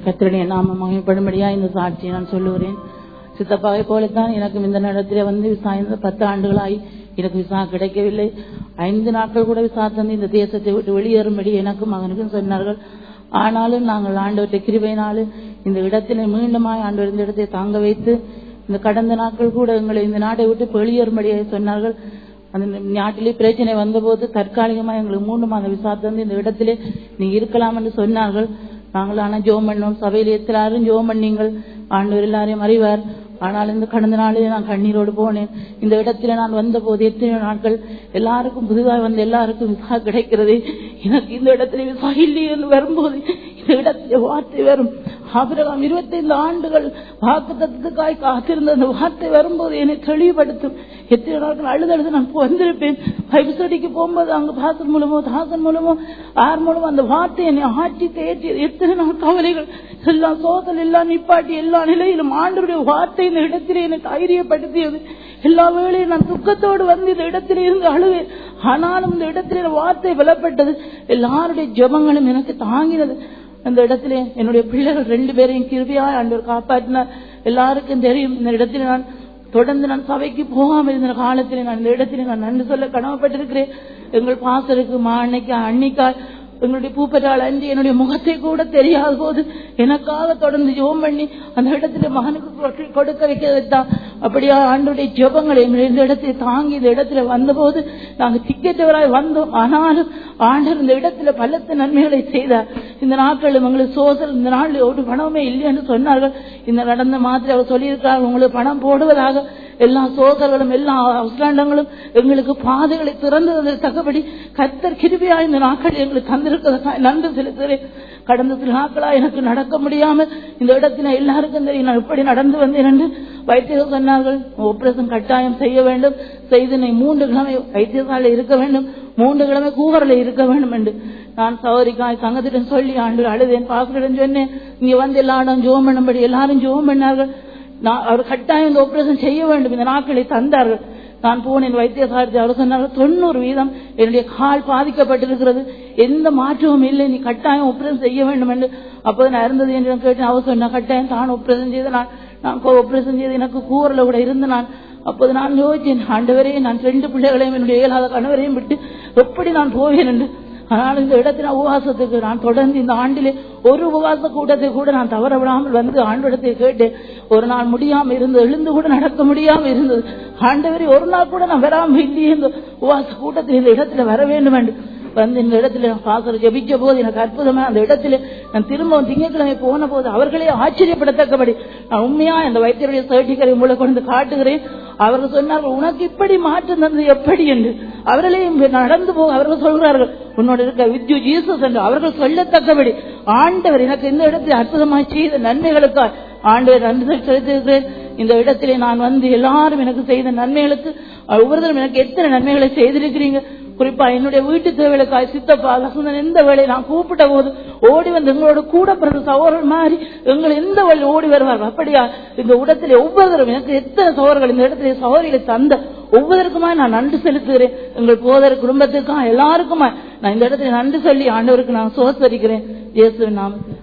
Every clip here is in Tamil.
கத்திரடைய நாம மகிமைப்படும்படியா இந்த சாட்சியை நான் சொல்லுகிறேன் சித்தப்பாவை போலத்தான் எனக்கும் இந்த நேரத்தில் வந்து சாய்ந்த பத்து ஆண்டுகளாய் எனக்கு விசா கிடைக்கவில்லை ஐந்து நாட்கள் கூட விசா தந்து இந்த தேசத்தை விட்டு வெளியேறும்படி எனக்கும் மகனுக்கும் சொன்னார்கள் ஆனாலும் நாங்கள் ஆண்டவற்றை கிருபையினாலும் இந்த இடத்திலே மீண்டுமாய் ஆண்டவர் இந்த இடத்தை தாங்க வைத்து இந்த கடந்த நாட்கள் கூட எங்களை இந்த நாட்டை விட்டு வெளியேறும்படியாக சொன்னார்கள் அந்த நாட்டிலே பிரச்சனை வந்தபோது தற்காலிகமாக எங்களுக்கு மூன்று மாத விசா தந்து இந்த இடத்திலே நீங்க இருக்கலாம் என்று சொன்னார்கள் நாங்கள் ஆனால் ஜோம் பண்ணோம் சபையில் எல்லாரும் ஜோம் பண்ணீங்கள் ஆண்டவர் எல்லாரையும் அறிவார் ஆனால் இந்த கடந்த நாளிலே நான் கண்ணீரோடு போனேன் இந்த இடத்துல நான் வந்த போது எத்தனை நாட்கள் எல்லாருக்கும் புதிதாக வந்த எல்லாருக்கும் விசா கிடைக்கிறது எனக்கு இந்த இடத்துல விசா இல்லை என்று வரும்போது இந்த இடத்துல வார்த்தை வரும் ஆபிரகாம் இருபத்தைந்து ஆண்டுகள் வாக்குத்தத்துக்காய் காத்திருந்த அந்த வார்த்தை வரும்போது என்னை தெளிவுபடுத்தும் எத்தனை நாட்கள் அழுது அழுது நான் வந்திருப்பேன் பைபிள் ஸ்டடிக்கு போகும்போது அங்க பாசன் மூலமோ தாசன் மூலமோ யார் மூலமோ அந்த வார்த்தை என்னை ஆட்சி தேற்றி எத்தனை நாள் கவலைகள் எல்லாம் சோதல் எல்லாம் நிப்பாட்டி எல்லா நிலையிலும் ஆண்டவருடைய வார்த்தை இந்த இடத்திலே என்னை தைரியப்படுத்தியது எல்லா வேளையும் நான் துக்கத்தோடு வந்து இந்த இடத்திலே இருந்து அழுவேன் ஆனாலும் இந்த இடத்திலே வார்த்தை பலப்பட்டது எல்லாருடைய ஜபங்களும் எனக்கு தாங்கினது அந்த இடத்திலே என்னுடைய பிள்ளைகள் ரெண்டு பேரையும் கிருபியா ஆண்டவர் காப்பாற்றினார் எல்லாருக்கும் தெரியும் இந்த இடத்திலே நான் தொடர்ந்து நான் சபைக்கு போகாமல் இருந்த காலத்தில் நான் இந்த இடத்திலே நான் நன்றி சொல்ல கடமைப்பட்டிருக்கிறேன் எங்கள் பாசருக்கு மாண்ணைக்கு அன்னிக்காய் எங்களுடைய பூப்பட்டால் அன்றி என்னுடைய முகத்தை கூட தெரியாத போது எனக்காக தொடர்ந்து ஜோம் பண்ணி அந்த இடத்துல மகனுக்கு கொடுக்க வைக்க வைத்தான் அப்படியா ஆண்டுடைய ஜபங்கள் எங்களை இந்த இடத்துல தாங்கி இந்த இடத்துல வந்தபோது நாங்க திக்கெட்டவராய் வந்தோம் ஆனாலும் ஆண்டர் இந்த இடத்துல பலத்த நன்மைகளை செய்தார் இந்த நாட்கள் எங்களுக்கு சோசல் இந்த நாள் ஒரு பணமே இல்லை என்று சொன்னார்கள் இந்த நடந்த மாதிரி அவர் சொல்லியிருக்கார் உங்களுக்கு பணம் போடுவதாக எல்லா சோதர்களும் எல்லா அவசரங்களும் எங்களுக்கு பாதைகளை திறந்தது தக்கபடி கத்தர் கிருபியா இந்த நாட்கள் எங்களுக்கு தந்திருக்கிறதா நன்றி செலுத்துகிறேன் கடந்த சில நாட்களா எனக்கு நடக்க முடியாமல் இந்த இடத்துல எல்லாருக்கும் தெரியும் நான் இப்படி நடந்து வந்தேன் என்று வைத்தியர்கள் சொன்னார்கள் ஆபரேஷன் கட்டாயம் செய்ய வேண்டும் செய்து நீ மூன்று கிழமை வைத்தியசாலை இருக்க வேண்டும் மூன்று கிழமை கூவரில் இருக்க வேண்டும் என்று நான் சௌரிக்காய் சங்கத்திடம் சொல்லி ஆண்டு அழுதேன் பாஸ்கரிடம் சொன்னேன் இங்க வந்து எல்லாரும் ஜோம் பண்ணும்படி எல்லாரும் ஜோம் பண்ணார்கள் நான் அவர் கட்டாயம் இந்த ஆபரேஷன் செய்ய வேண்டும் இந்த நாட்களை தந்தார்கள் நான் போனேன் வைத்தியசாரத்தை அவர் சொன்னார்கள் தொண்ணூறு வீதம் என்னுடைய கால் பாதிக்கப்பட்டிருக்கிறது எந்த மாற்றமும் இல்லை நீ கட்டாயம் ஆபரேஷன் செய்ய வேண்டும் என்று அப்போது நான் இருந்தது என்று கேட்டேன் அவர் சொன்ன கட்டாயம் தான் ஆபரேஷன் செய்து நான் நான் ஆபரேஷன் செய்து எனக்கு கூறல கூட இருந்து நான் அப்போது நான் யோசிச்சேன் ஆண்டவரே நான் ரெண்டு பிள்ளைகளையும் என்னுடைய இயலாத கணவரையும் விட்டு எப்படி நான் போவேன் என்று ஆனால் இந்த இடத்துல உபவாசத்துக்கு நான் தொடர்ந்து இந்த ஆண்டிலே ஒரு உபவாச கூட்டத்தை கூட நான் தவற விடாமல் வந்து ஆண்டிடத்தை கேட்டேன் ஒரு நாள் முடியாம இருந்து எழுந்து கூட நடக்க முடியாம இருந்தது ஆண்டவரே ஒரு நாள் கூட நான் வராம இல்லையே இந்த உபவாச கூட்டத்தில் இந்த இடத்துல வர வேண்டும் என்று வந்து இந்த இடத்துல பாசர் ஜபிச்ச போது எனக்கு அற்புதமா அந்த இடத்துல நான் திரும்பவும் திங்கட்கிழமை போன போது அவர்களே ஆச்சரியப்படத்தக்கபடி நான் உண்மையா இந்த வைத்தியருடைய சர்டிஃபிகேட் உங்களை கொண்டு காட்டுகிறேன் அவர்கள் சொன்னார்கள் உனக்கு இப்படி மாற்றம் தந்தது எப்படி என்று அவர்களே நடந்து போக அவர்கள் சொல்கிறார்கள் உன்னோட இருக்க வித்யு ஜீசஸ் என்று அவர்கள் சொல்லத்தக்கபடி ஆண்டவர் எனக்கு இந்த இடத்தில் அற்புதமாக செய்த நன்மைகளுக்காக ஆண்டவர் நன்றி செலுத்துகிறேன் இந்த இடத்திலே நான் வந்து எல்லாரும் எனக்கு செய்த நன்மைகளுக்கு ஒவ்வொருத்தரும் எனக்கு எத்தனை நன்மைகளை செய்திருக்கிறீங்க குறிப்பா என்னுடைய வீட்டு தேவைகளுக்காய் சித்தப்பா லசுந்தன் எந்த வேலையை நான் கூப்பிட்ட போது ஓடி வந்து எங்களோட கூட பிறந்த சகோதரர் மாதிரி எங்களை எந்த வழி ஓடி வருவார்கள் அப்படியா இந்த இடத்துல ஒவ்வொருவரும் எனக்கு எத்தனை சகோதரர்கள் இந்த இடத்துல சகோதரிகளை தந்த ஒவ்வொருக்குமா நான் நன்றி செலுத்துகிறேன் எங்கள் போதர் குடும்பத்துக்கா எல்லாருக்குமா நான் இந்த இடத்துல நன்றி சொல்லி ஆண்டவருக்கு நான் சோசரிக்கிறேன் இயேசு நாமத்தில்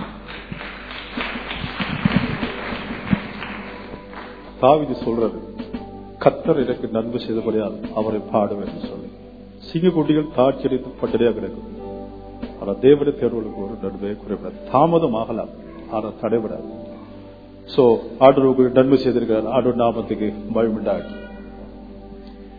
தாவிது சொல்றது கத்தர் எனக்கு நன்மை செய்தபடியால் அவரை பாடுவேன் என்று சொல்லி சிங்கக்குட்டிகள் தாட்சியடித்து பட்டடியா கிடக்கும் ஆனா தேவனை தேர்வுகளுக்கு ஒரு நன்மை குறைவிடாது தாமதம் ஆகலாம் ஆனா தடைபடாது சோ ஆண்டவர் உங்களுக்கு நன்மை செய்திருக்கிறார் ஆண்டவர் நாமத்துக்கு பயமுண்டாகும்